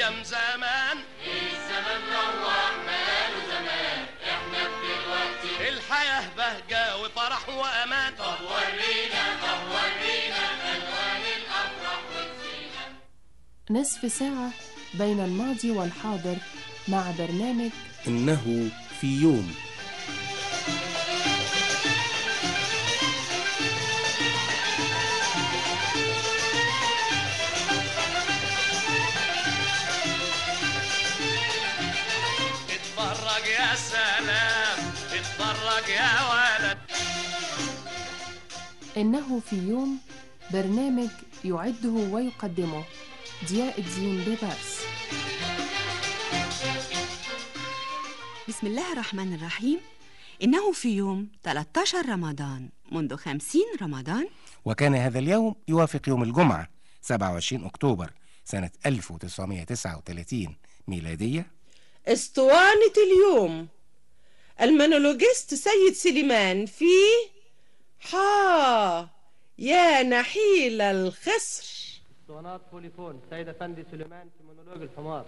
ايام زمان الزمن روح ماله زمان احنا دلوقتي الحياه بهجه وفرح وامان طب ورينا طب ورينا الوان الافراح والزينه نصف ساعة بين الماضي والحاضر مع برنامج إنه في يوم اتفرج يا سلام اتفرج يا ولد إنه في يوم برنامج يعده ويقدمه ضياء الدين ببارس بسم الله الرحمن الرحيم إنه في يوم 13 رمضان منذ 50 رمضان وكان هذا اليوم يوافق يوم الجمعة 27 أكتوبر سنة 1939 ميلادية اسطوانة اليوم المونولوجيست سيد سليمان في حا يا نحيل الخصر اسطوانات بوليفون سيد افندي سليمان في مونولوج الحمار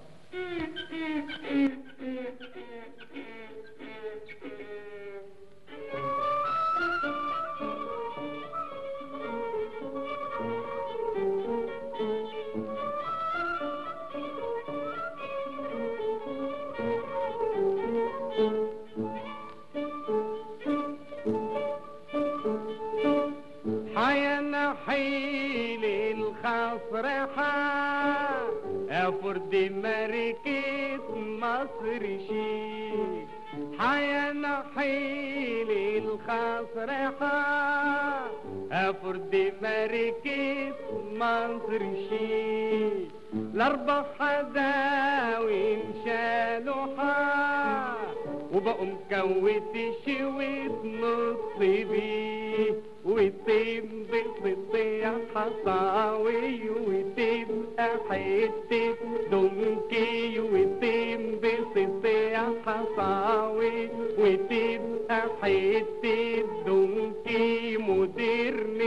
حيا نحيل الخصر حا افرد مركز مصر شي حيا نحيل الخصر حا افرد مركز مصر شي الاربع حداوي شالوا حا وبقوا مكوت شويت نص بيه وتم بصيح حصاوي وتبقى حتة دونكي وتم بصيح حصاوي وتبقى حتة دونكي مودرن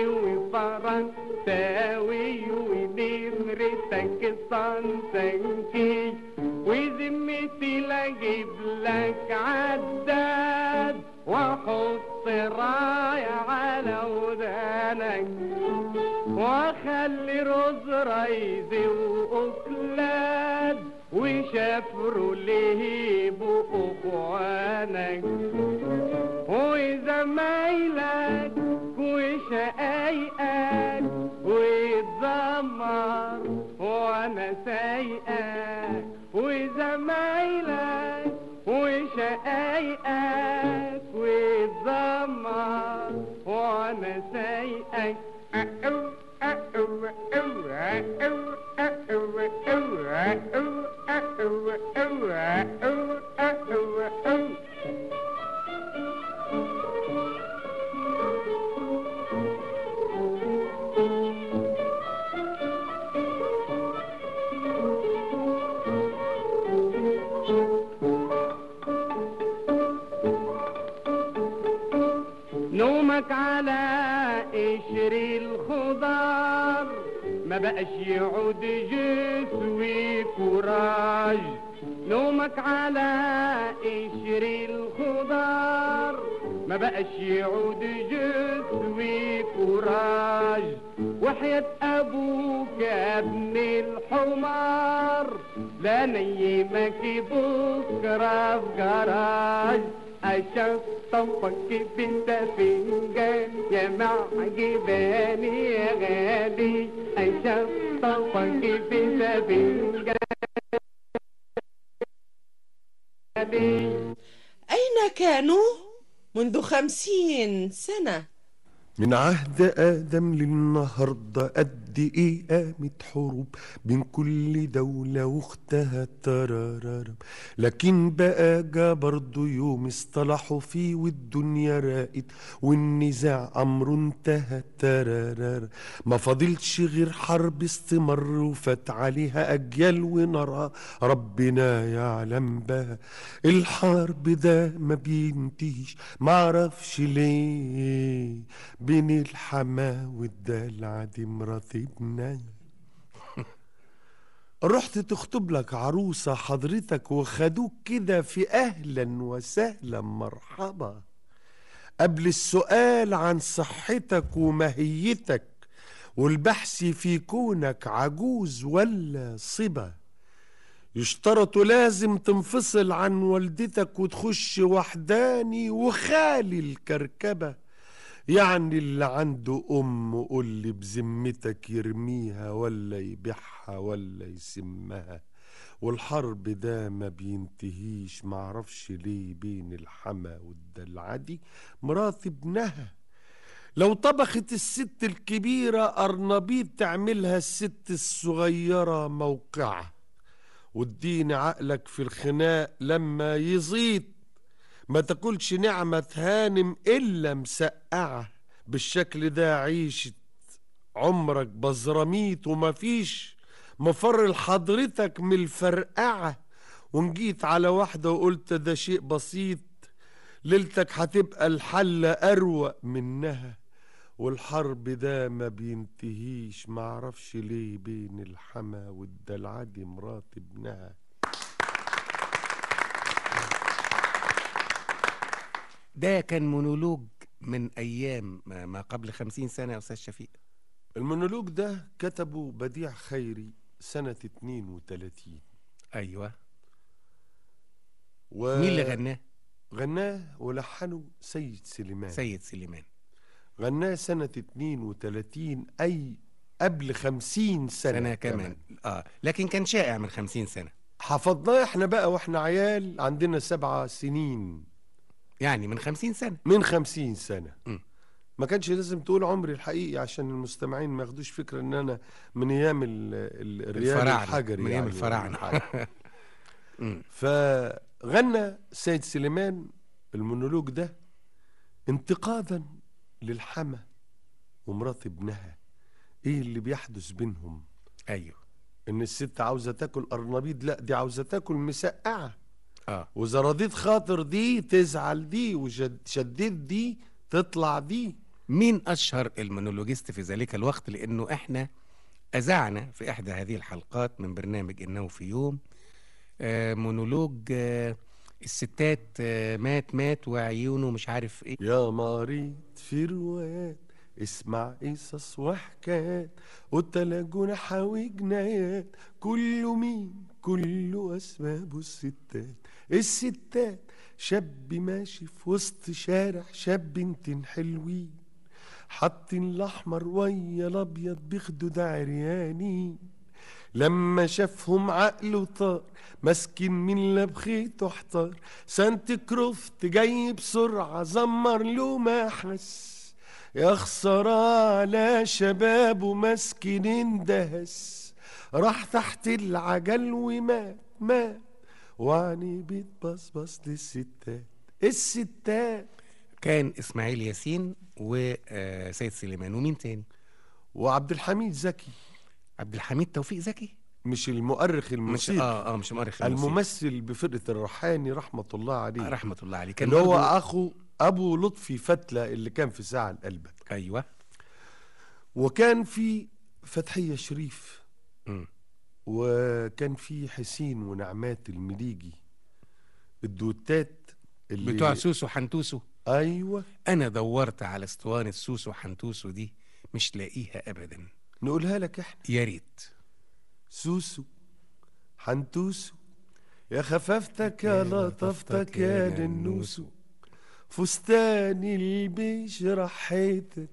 وفرنساوي ونمرتك صنطنكي وذمتي لاجيب لك عداد واحط راية على ودانك واخلي رز رايزي واكلاد وشافروا ليه باخوانك وزمايلك وشقايقك وتزمر وانا سايقك وزمايلك وشقايقك وتزمر وانا سايقك أقو أقو أقو أقو أقو أقو أقو أقو أقو أقو أقو نومك على قشر الخضار ما بقاش يعود جسوي كوراج نومك على قشر الخضار ما بقاش يعود جسوي كوراج وحياة أبوك يا ابن الحمار لا نيمك بكرة في جراج أشطفك بنت فنجان يا معجباني يا غالي أشطفك بنت فنجان أين كانوا منذ خمسين سنة من عهد آدم للنهاردة قد إيه قامت حروب بين كل دولة واختها ترارارم لكن بقى جا برضو يوم اصطلحوا فيه والدنيا راقت والنزاع أمره انتهى ترارار ما فاضلش غير حرب استمر وفات عليها أجيال ونارها ربنا يعلم بها الحرب ده ما بينتهيش معرفش ليه بين الحما والدلع دي مرات ابني رحت تخطب لك عروسة حضرتك وخدوك كده في أهلا وسهلا مرحبا قبل السؤال عن صحتك وماهيتك والبحث في كونك عجوز ولا صبا يشترط لازم تنفصل عن والدتك وتخش وحداني وخالي الكركبة يعني اللي عنده أم قول لي بذمتك يرميها ولا يبيعها ولا يسمها والحرب ده ما بينتهيش معرفش ليه بين الحما والدلعدي مرات ابنها لو طبخت الست الكبيرة أرنبيط تعملها الست الصغيرة موقعة واديني عقلك في الخناق لما يزيد ما تاكلش نعمة هانم إلا مسقعة بالشكل ده عيشة عمرك بزراميط ومفيش مفر لحضرتك من الفرقعة ونجيت على واحدة وقلت ده شيء بسيط ليلتك هتبقى الحلة أروق منها والحرب ده ما بينتهيش معرفش ليه بين الحما والدلعدي مرات ابنها ده كان مونولوج من أيام ما ما قبل خمسين سنة يا أستاذ شفيق المونولوج ده كتبه بديع خيري سنة 32 أيوة و... مين اللي غناه؟ غناه ولحنه سيد سليمان سيد سليمان غناه سنة 32 أي قبل 50 سنة, سنة كمان آه لكن كان شائع من خمسين سنة حفظناه احنا بقى واحنا عيال عندنا سبعة سنين يعني من خمسين سنة من خمسين سنة م. ما كانش لازم تقول عمري الحقيقي عشان المستمعين ما ياخدوش فكرة ان انا من ايام ال- ال- الريال الفراعنة، الحجري من أيام يعني الفراعنة. ولا حاجة. مم. فغنى سيد سليمان المونولوج ده انتقادا للحما ومرات ابنها ايه اللي بيحدث بينهم أيوة ان الست عاوزه تاكل قرنبيط لا دي عاوزه تاكل مسقعه آه واذا رضيت خاطر دي تزعل دي وشديت دي تطلع دي مين أشهر المونولوجيست في ذلك الوقت لأنه إحنا أذعنا في إحدى هذه الحلقات من برنامج إنه في يوم آه مونولوج آه الستات آه مات مات وعيونه مش عارف إيه يا مريض في روايات اسمع قصص وحكايات والتلاجون حاوي جنايات كله مين كله اسبابه الستات الستات شاب ماشي في وسط شارع شاب بنتين حلوين حاطين الاحمر ويا الابيض بياخدوا ده عريانين لما شافهم عقله طار ماسكين من لبخيته احتار سانت كروفت جاي بسرعة زمر له ما حس يا خسارة على شبابه ماسكين اندهس راح تحت العجل ومات مات وعني بيتبصبص للستات الستات كان إسماعيل ياسين وسيد سليمان ومين تاني وعبد الحميد زكي عبد الحميد توفيق زكي مش المؤرخ مش الموسيقي اه اه مش مؤرخ الموسيقى. الممثل بفرقة الرحاني رحمة الله عليه آه، رحمة الله عليه كان اللي هو برضو- اخو ابو لطفي فتلة اللي كان في ساعة قلبك ايوه وكان في فتحية شريف مم. وكان في حسين ونعمات المليجي الدوتات اللي بتوع سوسو حنتوسو ايوه انا دورت على اسطوانه سوسو حنتوسو دي مش لاقيها ابدا نقولها لك احنا يا ريت سوسو حنتوسو يا خفافتك يا لطفتك يا ننوسو فستاني اللي بيشرح حيتك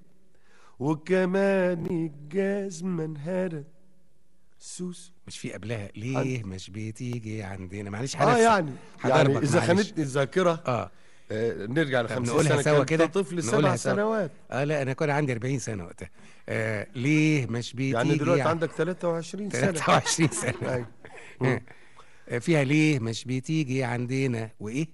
وكمان الجزمة انهرت سوسو مش في قبلها ليه مش بتيجي عندنا معلش اه هنفسك. يعني يعني هضربك اذا معلش. خانتني الذاكرة اه آه نرجع ل طب 50 نقولها سنة سوا كنت كده طفل نقولها سبع سوا. سنوات اه لا انا كان عندي 40 سنه وقتها آه ليه مش بتيجي يعني دلوقتي عن- عندك 23 سنة 23 سنه أيوة. آه، فيها ليه مش بتيجي عندنا وايه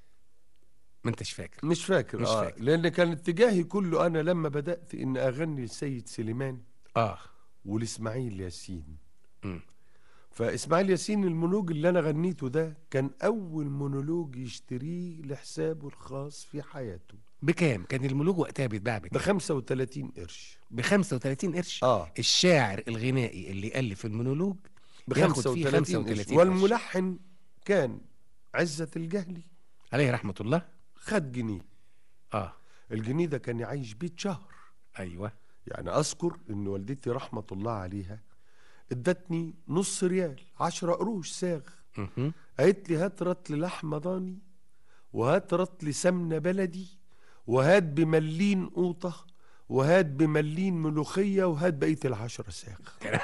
ما انتش فاكر مش فاكر مش آه فاكر. لان كان اتجاهي كله انا لما بدات ان اغني لسيد سليمان اه ولاسماعيل ياسين مم. فاسماعيل ياسين المونولوج اللي انا غنيته ده كان اول مونولوج يشتريه لحسابه الخاص في حياته بكام كان الملوك وقتها بيتباع ب بكام 35 قرش ب 35 قرش اه الشاعر الغنائي اللي ألف المونولوج ب ياخد فيه 35 35 قرش قرش. والملحن كان عزة الجهلي عليه رحمه الله خد جنيه اه الجنيه ده كان يعيش بيه شهر ايوه يعني اذكر ان والدتي رحمه الله عليها ادتني نص ريال عشرة قروش ساغ مهم. قالت لي هات رطل لحمه ضاني وهات رطل سمنه بلدي وهات بملين قوطه وهات بملين ملوخيه وهات بقيه العشرة ساغ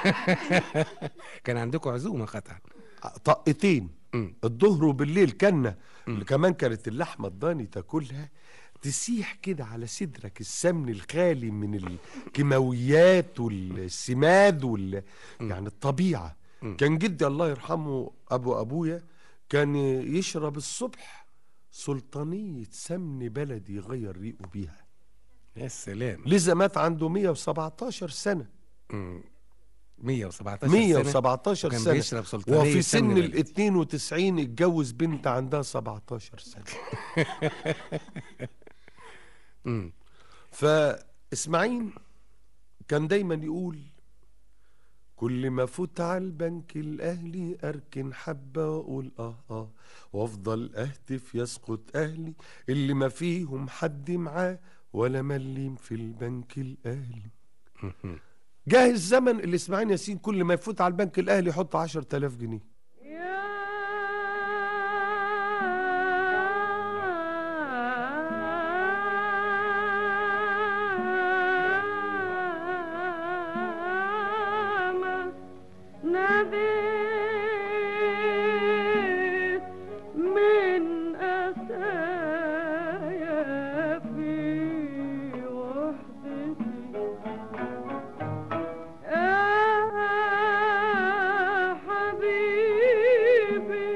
كان عندكم عزومه قطعا طقتين مم. الظهر وبالليل كنا اللي كمان كانت اللحمه الضاني تاكلها تسيح كده على صدرك السمن الخالي من الكيماويات والسماد وال يعني الطبيعه كان جدي الله يرحمه ابو ابويا كان يشرب الصبح سلطانيه سمن بلدي يغير ريقه بيها يا سلام لذا مات عنده 117 سنه مم. 117 سنه 117 وكان سنة بيشرب سلطانية وفي سمن سن بلدي. ال 92 اتجوز بنت عندها 17 سنة مم. فاسماعيل كان دايما يقول كل ما فوت على البنك الاهلي اركن حبه واقول اه اه وافضل اهتف يسقط اهلي اللي ما فيهم حد معاه ولا مليم في البنك الاهلي مهم. جه الزمن اللي اسماعيل ياسين كل ما يفوت على البنك الاهلي يحط 10000 جنيه ناديت من أسايا في وحدتي يا حبيبي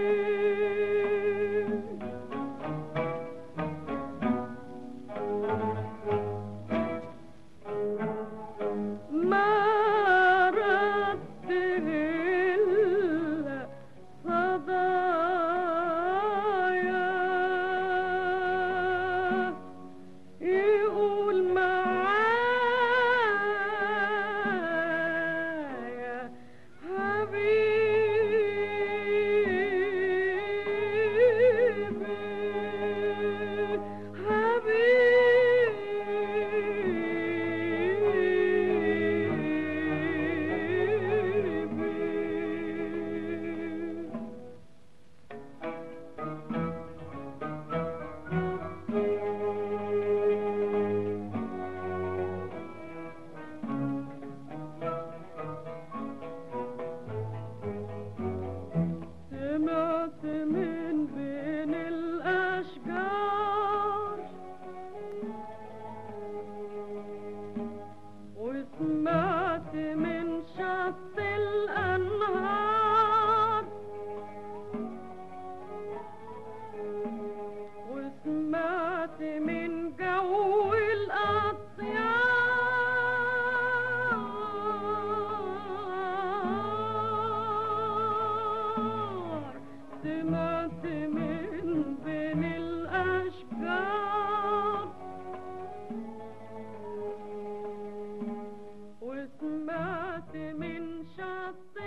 ما رد إلا صدايا يقول معايا حبيبي حبيبي سمعت من بين الأشجار وسمعت من شط الأنهار وسمعت من جو الأطيار سمعت من بين الأشجار وسمعت من شط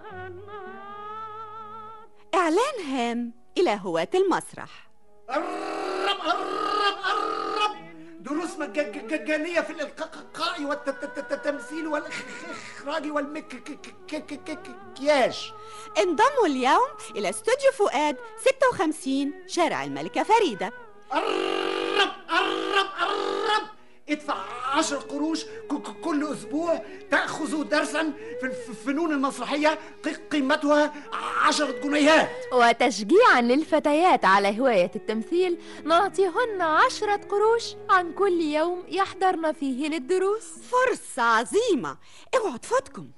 الأنهار إعلان هام إلى هواة المسرح قرب قرب قرب دروس مجانية في الإلقاء والتمثيل والإخراج والمكياج انضموا اليوم إلى استوديو فؤاد 56 شارع الملكة فريدة قرب قرب قرب ادفع عشر قروش ك- ك- كل أسبوع تأخذ درسا في الفنون المسرحية ق- قيمتها عشرة جنيهات وتشجيعا للفتيات على هواية التمثيل نعطيهن عشرة قروش عن كل يوم يحضرن فيه للدروس فرصة عظيمة اوعوا تفوتكم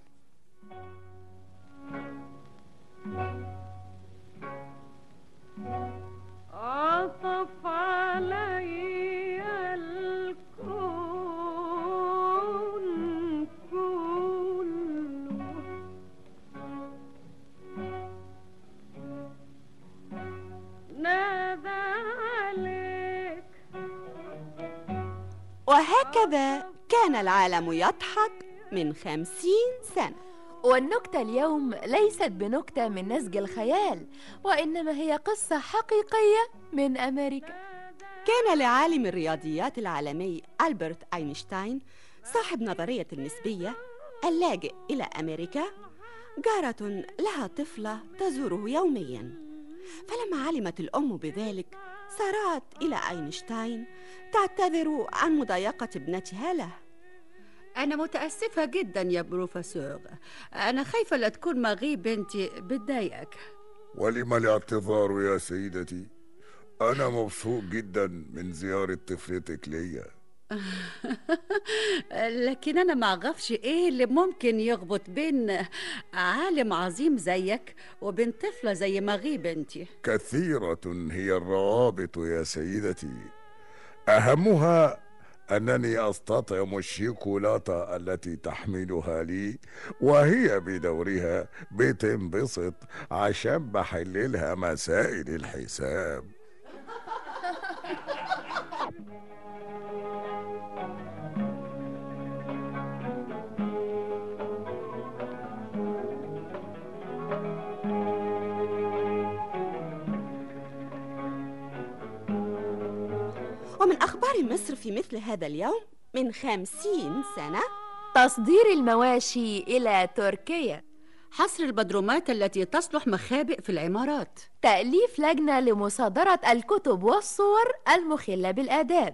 عطف علي الكون كله نادى عليك وهكذا كان العالم يضحك من خمسين سنة والنكتة اليوم ليست بنكتة من نسج الخيال وإنما هي قصة حقيقية من أمريكا كان لعالم الرياضيات العالمي ألبرت أينشتاين صاحب نظرية النسبية اللاجئ إلى أمريكا جارة لها طفلة تزوره يوميا فلما علمت الأم بذلك سارعت إلى أينشتاين تعتذر عن مضايقة ابنتها له أنا متأسفة جدا يا بروفيسور أنا خايفة لا تكون مغي بنتي بتضايقك ولم الاعتذار يا سيدتي أنا مبسوط جدا من زيارة طفلتك ليا لكن أنا ما أعرفش إيه اللي ممكن يربط بين عالم عظيم زيك وبين طفلة زي مغي بنتي كثيرة هي الروابط يا سيدتي أهمها أنني أستطعم الشيكولاتة التي تحملها لي وهي بدورها بتنبسط عشان بحللها مسائل الحساب ومن أخبار مصر في مثل هذا اليوم من خمسين سنة تصدير المواشي إلى تركيا حصر البدرومات التي تصلح مخابئ في العمارات تأليف لجنة لمصادرة الكتب والصور المخلة بالآداب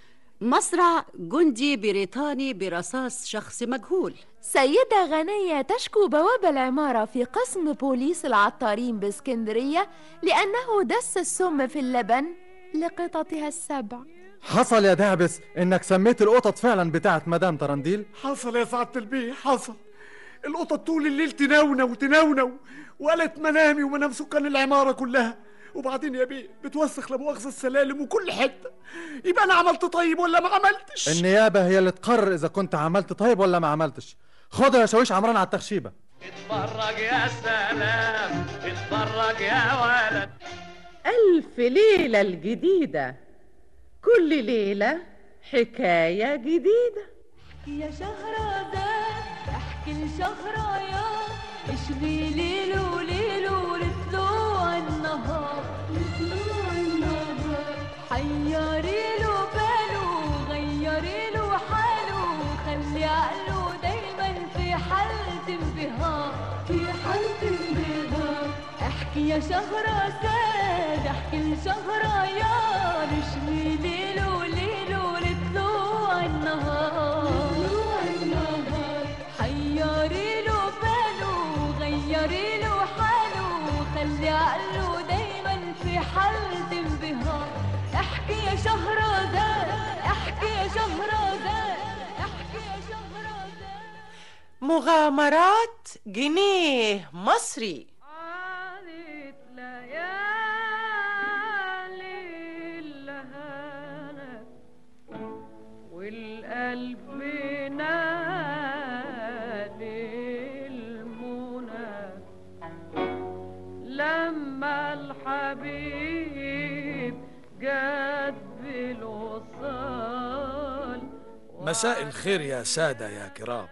مصرع جندي بريطاني برصاص شخص مجهول سيدة غنية تشكو بواب العمارة في قسم بوليس العطارين باسكندرية لأنه دس السم في اللبن لقططها السبع حصل يا دعبس انك سميت القطط فعلا بتاعت مدام ترنديل حصل يا سعادة البيه حصل القطط طول الليل تنونو وتنونو وقالت منامي ومنام سكان العمارة كلها وبعدين يا بيه بتوسخ لمؤاخذة السلالم وكل حتة يبقى أنا عملت طيب ولا ما عملتش النيابة هي اللي تقرر إذا كنت عملت طيب ولا ما عملتش خد يا شاويش عمران على التخشيبة اتفرج يا سلام اتفرج يا ولد ألف ليلة الجديدة كل ليلة حكاية جديدة يا شهرزاد احكي لشهريار اشغي ليل وليل ولطلوع النهار لطلوع النهار حيري له باله غيري له حاله خلي عقله دايما في حالة انبهار في حالة انبهار احكي يا شهرزاد احكي لشهريار اشغي ليل وليل ولطلوع النهار طلوع النهار حيري له باله غيري له حاله خلي عقله دايما في حالة انبهار احكي يا شهرزاد احكي يا شهرزاد احكي يا شهرزاد مغامرات جنيه مصري عادت ليالي الهنا والقلب نادي المنى لما الحبيب جاد بالوصال مساء الخير يا سادة يا كرام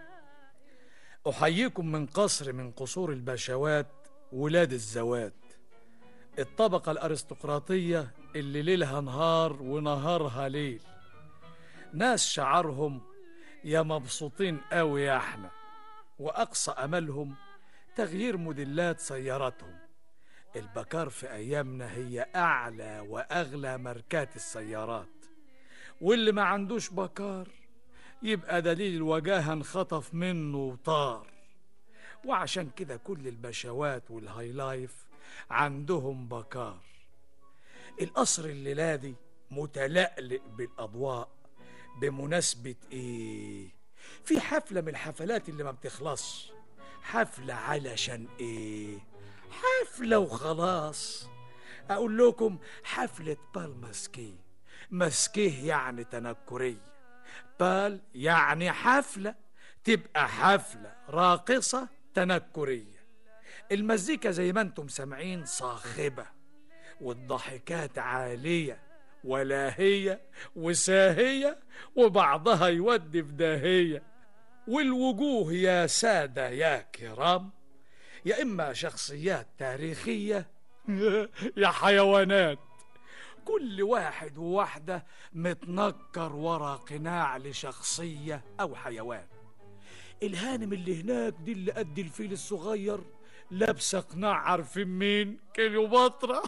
أحييكم من قصر من قصور البشوات ولاد الزوات الطبقة الأرستقراطية اللي ليلها نهار ونهارها ليل ناس شعرهم يا مبسوطين قوي يا احنا وأقصى أملهم تغيير موديلات سياراتهم البكار في أيامنا هي أعلى وأغلى ماركات السيارات واللي ما عندوش بكار يبقى دليل الوجاهة انخطف منه وطار وعشان كده كل البشوات والهاي لايف عندهم بكار القصر الليلة دي متلألئ بالأضواء بمناسبة إيه؟ في حفلة من الحفلات اللي ما بتخلصش حفلة علشان إيه؟ حفلة وخلاص أقول لكم حفلة بالماسكي مسكيه يعني تنكرية بال يعني حفلة تبقى حفلة راقصة تنكرية المزيكا زي ما انتم سامعين صاخبة والضحكات عالية ولاهية وساهية وبعضها يودي في داهية والوجوه يا سادة يا كرام يا إما شخصيات تاريخية يا حيوانات كل واحد وواحدة متنكر ورا قناع لشخصية أو حيوان الهانم اللي هناك دي اللي قد الفيل الصغير لابسة قناع عارفين مين كليوباترا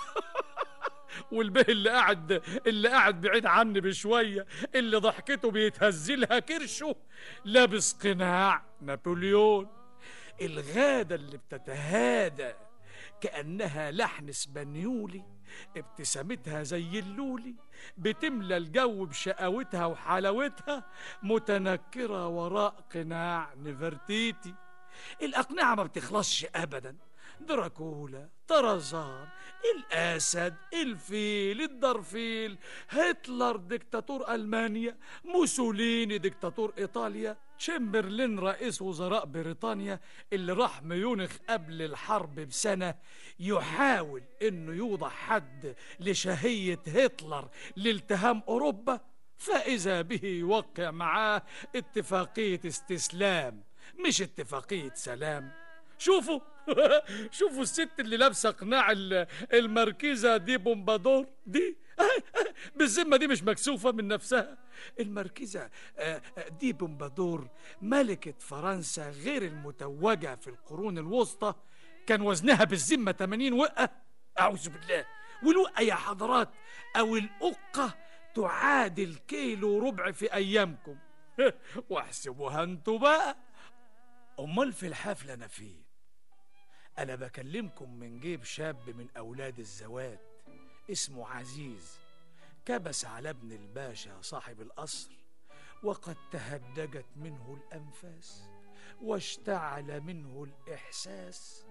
والبه اللي قاعد اللي قاعد بعيد عني بشوية اللي ضحكته بيتهز لها كرشه لابس قناع نابليون الغادة اللي بتتهادى كأنها لحن اسبانيولي ابتسامتها زي اللولي بتملى الجو بشقاوتها وحلاوتها متنكرة وراء قناع نفرتيتي الأقنعة ما بتخلصش أبدا دراكولا طرزان الأسد الفيل الدرفيل هتلر دكتاتور ألمانيا موسوليني دكتاتور إيطاليا تشمبرلين رئيس وزراء بريطانيا اللي راح ميونخ قبل الحرب بسنة يحاول انه يوضع حد لشهية هتلر لالتهام أوروبا فإذا به يوقع معاه اتفاقية استسلام مش اتفاقية سلام شوفوا شوفوا الست اللي لابسه قناع ال- الماركيزه دي بومبادور دي بالذمه دي مش مكسوفه من نفسها الماركيزه آه، آه، دي بومبادور ملكه فرنسا غير المتوجه في القرون الوسطى كان وزنها بالذمه 80 وقه اعوذ بالله والوقه يا حضرات او الأقة تعادل كيلو ربع في ايامكم واحسبوها انتوا بقى امال في الحفله انا فين انا بكلمكم من جيب شاب من اولاد الزوات اسمه عزيز كبس على ابن الباشا صاحب القصر وقد تهدجت منه الانفاس واشتعل منه الاحساس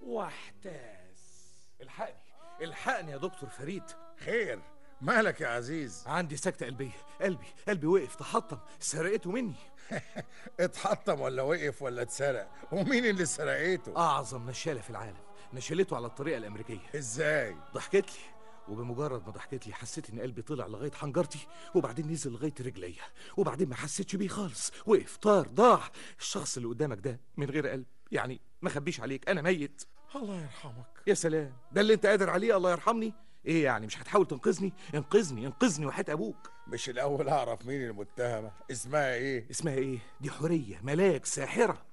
واحتاس الحقني الحقني يا دكتور فريد خير مالك يا عزيز عندي سكتة قلبية قلبي قلبي وقف تحطم سرقته مني اتحطم ولا وقف ولا اتسرق ومين اللي سرقته أعظم نشالة في العالم نشلته على الطريقة الأمريكية ازاي ضحكت لي وبمجرد ما ضحكت لي حسيت ان قلبي طلع لغايه حنجرتي وبعدين نزل لغايه رجليا وبعدين ما حسيتش بيه خالص وقف طار ضاع الشخص اللي قدامك ده من غير قلب يعني ما خبيش عليك انا ميت الله يرحمك يا سلام ده اللي انت قادر عليه الله يرحمني ايه يعني مش هتحاول تنقذني انقذني انقذني وحياة ابوك مش الاول اعرف مين المتهمه اسمها ايه اسمها ايه دي حوريه ملاك ساحره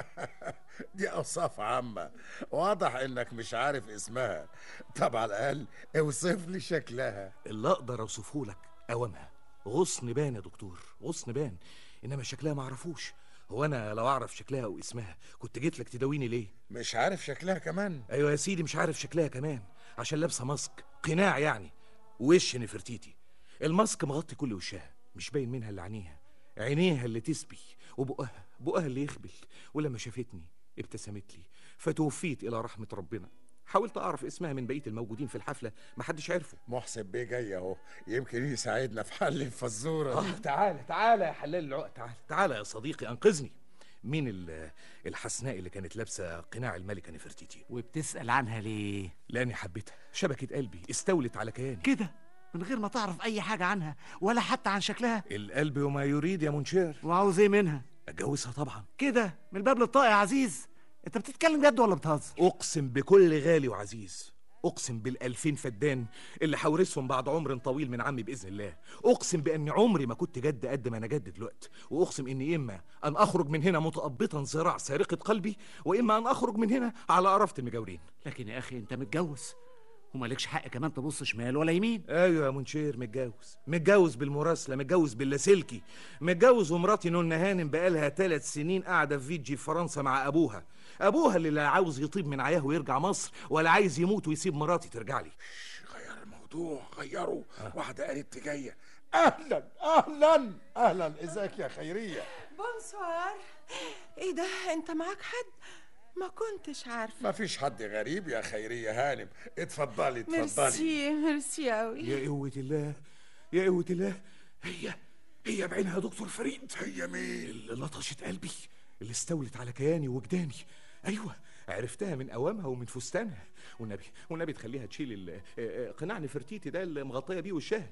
دي اوصاف عامه واضح انك مش عارف اسمها طب على الاقل اوصف لي شكلها اللي اقدر اوصفه لك اوامها غصن بان يا دكتور غصن بان انما شكلها ما اعرفوش هو انا لو اعرف شكلها او اسمها كنت جيت لك تداويني ليه مش عارف شكلها كمان ايوه يا سيدي مش عارف شكلها كمان عشان لابسه ماسك قناع يعني وش نفرتيتي الماسك مغطي كل وشها مش باين منها اللي عينيها عينيها اللي تسبي وبقها بقها اللي يخبل ولما شافتني ابتسمت لي فتوفيت الى رحمه ربنا حاولت اعرف اسمها من بقيه الموجودين في الحفله محدش عرفه محسن بيه جاي اهو يمكن يساعدنا في حل الفزوره اه تعالى تعالى يا حلال العقد تعالى تعالى يا صديقي انقذني مين ال- الحسناء اللي كانت لابسه قناع الملكه نفرتيتي وبتسأل عنها ليه؟ لاني حبيتها شبكه قلبي استولت على كياني كده من غير ما تعرف أي حاجة عنها ولا حتى عن شكلها القلب وما يريد يا منشير وعاوز إيه منها؟ اتجوزها طبعا كده من الباب للطاق يا عزيز أنت بتتكلم جد ولا بتهزر؟ اقسم بكل غالي وعزيز اقسم بالالفين فدان اللي حورسهم بعد عمر طويل من عمي باذن الله اقسم باني عمري ما كنت جد قد ما انا جد دلوقتي واقسم اني اما ان اخرج من هنا متقبطا ذراع سارقه قلبي واما ان اخرج من هنا على قرفه المجاورين لكن يا أخي أنت متجوز ومالكش حق كمان تبص شمال ولا يمين ايوه يا منشير متجوز متجوز بالمراسله متجوز باللاسلكي متجوز ومراتي نون هانم بقالها ثلاث سنين قاعده في فيجي في فرنسا مع ابوها ابوها اللي لا عاوز يطيب من عياه ويرجع مصر ولا عايز يموت ويسيب مراتي ترجع لي غير الموضوع غيره واحده قالت جايه اهلا اهلا اهلا ازيك يا خيريه بونسوار ايه ده انت معاك حد ما كنتش عارفه ما فيش حد غريب يا خيرية هانم اتفضلي اتفضلي ميرسي ميرسي قوي يا قوة الله يا قوة الله هي هي بعينها يا دكتور فريد هي مين اللي لطشت قلبي اللي استولت على كياني وجداني ايوه عرفتها من اوامها ومن فستانها والنبي والنبي تخليها تشيل ال- آه، آه، قناع نفرتيتي ده اللي مغطيه بيه وشها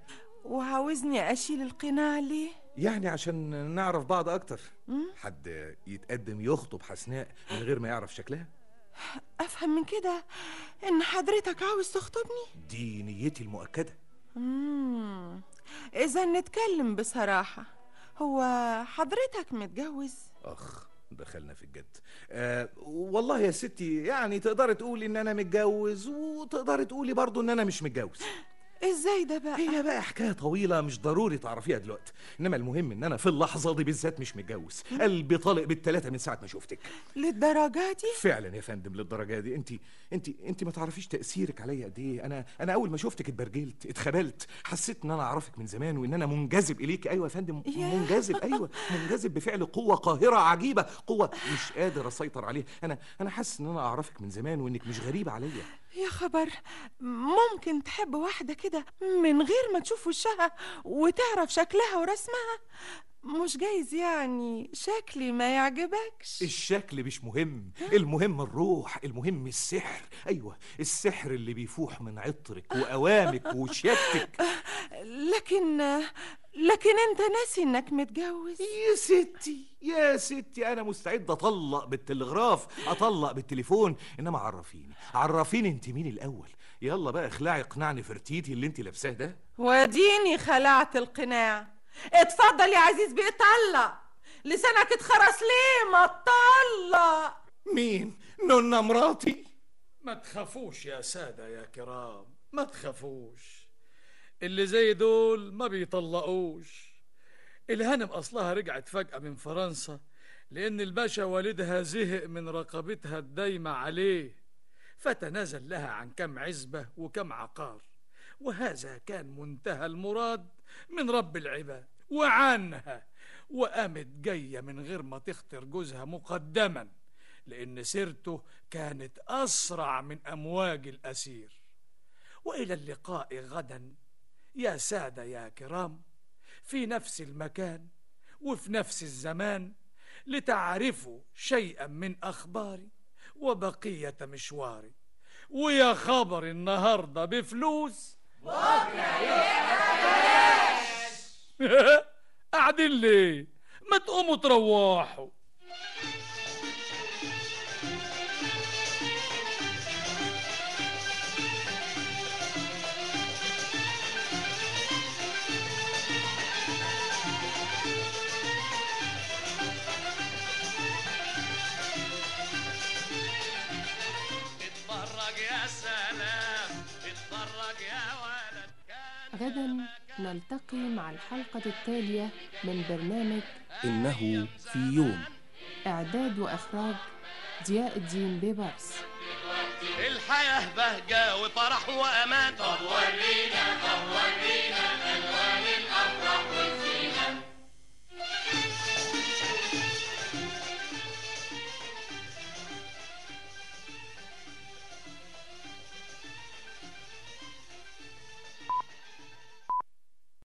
وعاوزني اشيل القناع ليه يعني عشان نعرف بعض اكتر مم؟ حد يتقدم يخطب حسناء من غير ما يعرف شكلها افهم من كده ان حضرتك عاوز تخطبني دي نيتي المؤكده مم. اذا نتكلم بصراحة هو حضرتك متجوز اخ دخلنا في الجد أه والله يا ستي يعني تقدري تقولي ان انا متجوز وتقدري تقولي برضو ان انا مش متجوز ازاي ده بقى هي بقى حكايه طويله مش ضروري تعرفيها دلوقتي انما المهم ان انا في اللحظه دي بالذات مش متجوز قلبي طالق بالثلاثه من ساعه ما شفتك للدرجة دي فعلا يا فندم للدرجه دي انت انت انت ما تعرفيش تاثيرك عليا قد ايه انا انا اول ما شفتك اتبرجلت اتخبلت حسيت ان انا اعرفك من زمان وان انا منجذب اليك ايوه يا فندم ياه. منجذب ايوه منجذب بفعل قوه قاهره عجيبه قوه مش قادر اسيطر عليها انا انا حاسس ان انا اعرفك من زمان وانك مش غريبه عليا يا خبر ممكن تحب واحدة كده من غير ما تشوف وشها وتعرف شكلها ورسمها مش جايز يعني شكلي ما يعجبكش الشكل مش مهم المهم الروح المهم السحر ايوه السحر اللي بيفوح من عطرك واوامك وشياكتك لكن لكن انت ناسي انك متجوز يا ستي يا ستي انا مستعد اطلق بالتلغراف اطلق بالتليفون انما عرفيني عرفيني انت مين الاول يلا بقى اخلعي قناع نفرتيتي اللي انت لابساه ده وديني خلعت القناع اتفضل يا عزيز بيه طلق لسانك اتخرس ليه ما تطلق مين نونا مراتي ما تخافوش يا سادة يا كرام ما تخافوش اللي زي دول ما بيطلقوش الهانم أصلها رجعت فجأة من فرنسا لأن الباشا والدها زهق من رقبتها الدايمة عليه فتنازل لها عن كم عزبة وكم عقار وهذا كان منتهى المراد من رب العباد وعنها وقامت جاية من غير ما تختر جوزها مقدما لأن سيرته كانت أسرع من أمواج الأسير وإلى اللقاء غدا يا سادة يا كرام في نفس المكان وفي نفس الزمان لتعرفوا شيئا من أخباري وبقية مشواري ويا خبر النهاردة بفلوس قاعدين ليه ما تقوموا تروحوا اتفرج يا سلام اتفرج يا ولد غدا نلتقي مع الحلقة التالية من برنامج إنه في يوم إعداد وإخراج ضياء الدين بيبرس الحياة بهجة وفرح وأمان طب ورينا